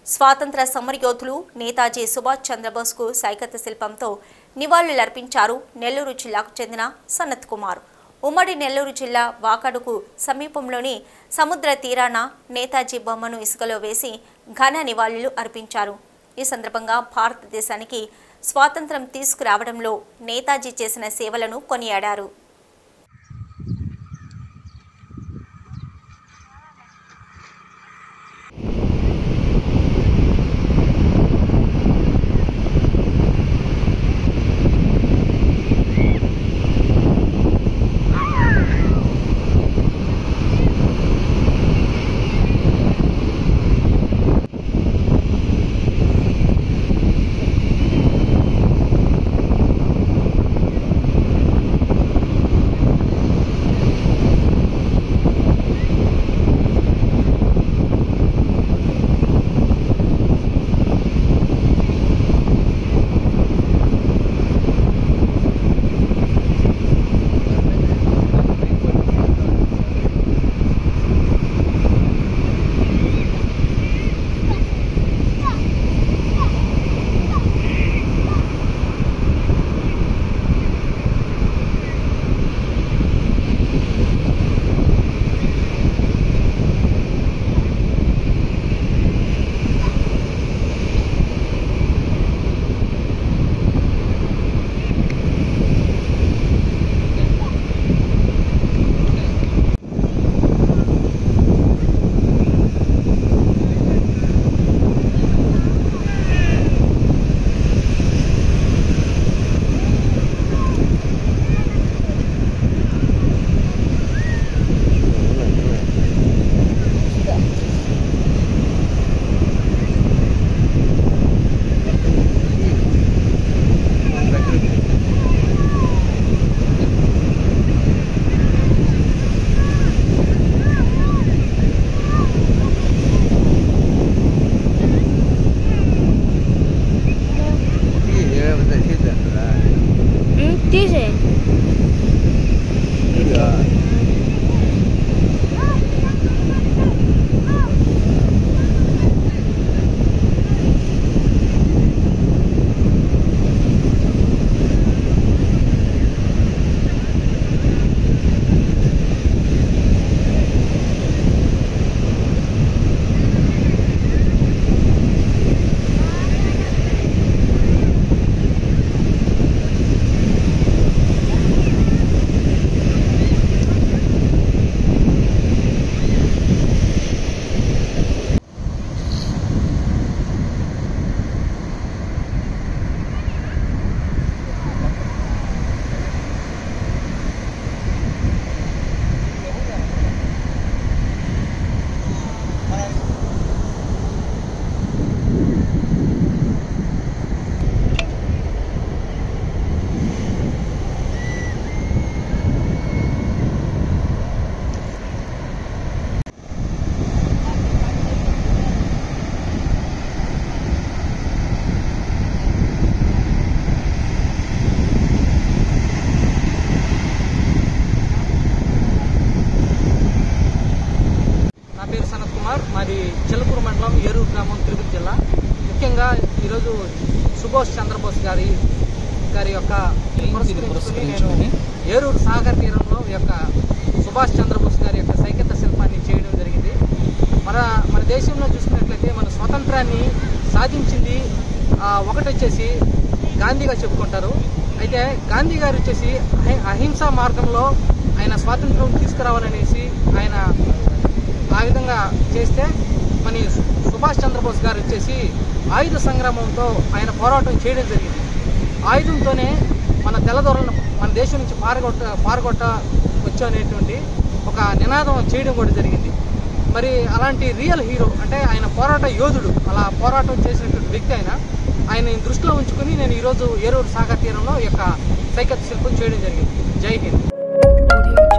స్వాతంత్ర సమరయోధులు నేతాజీ సుభాష్ చంద్రబోస్కు సైకత శిల్పంతో నివాళులర్పించారు నెల్లూరు జిల్లాకు చెందిన సనత్ కుమార్ ఉమ్మడి నెల్లూరు జిల్లా వాకడుకు సమీపంలోని సముద్ర తీరాన నేతాజీ బొమ్మను ఇసుకలో వేసి ఘన నివాళులు అర్పించారు ఈ సందర్భంగా భారతదేశానికి స్వాతంత్రం తీసుకురావడంలో నేతాజీ చేసిన సేవలను కొనియాడారు తీసే నా పేరు సనత్ కుమార్ మాది చిల్లకూరు మండలం ఏరూరు గ్రామం తిరుపతి జిల్లా ముఖ్యంగా ఈరోజు సుభాష్ చంద్రబోస్ గారి గారి యొక్క పురస్కరించుకుని నేను ఏరూరు సాగర్ తీరంలో ఈ యొక్క సుభాష్ చంద్రబోస్ గారి యొక్క సైకత శిల్పాన్ని చేయడం జరిగింది మన మన దేశంలో చూసుకున్నట్లయితే మన స్వతంత్రాన్ని సాధించింది ఆ, ఒకటి వచ్చేసి గాంధీగా చెప్పుకుంటారు అయితే గాంధీ గారు వచ్చేసి అహి- అహింసా మార్గంలో ఆయన స్వాతంత్రం తీసుకురావాలనేసి ఆయన ఆ విధంగా చేస్తే మన సు- సుభాష్ చంద్రబోస్ గారు వచ్చేసి ఆయుధ సంగ్రామంతో ఆయన పోరాటం చేయడం జరిగింది ఆయుధంతోనే మన తెల్లదొరలను మన దేశం నుంచి పారగొట్ట పారగొట్ట వచ్చు అనేటువంటి ఒక నినాదం చేయడం కూడా జరిగింది మరి అలాంటి రియల్ హీరో అంటే ఆయన పోరాట యోధుడు అలా పోరాటం చేసినటువంటి వ్యక్తి ఆయన ఆయన దృష్టిలో ఉంచుకుని నేను ఈరోజు ఏరూరు సాగర్ తీరంలో ఈ యొక్క సైకత్ శిల్పం చేయడం జరిగింది జై హింద్ Audio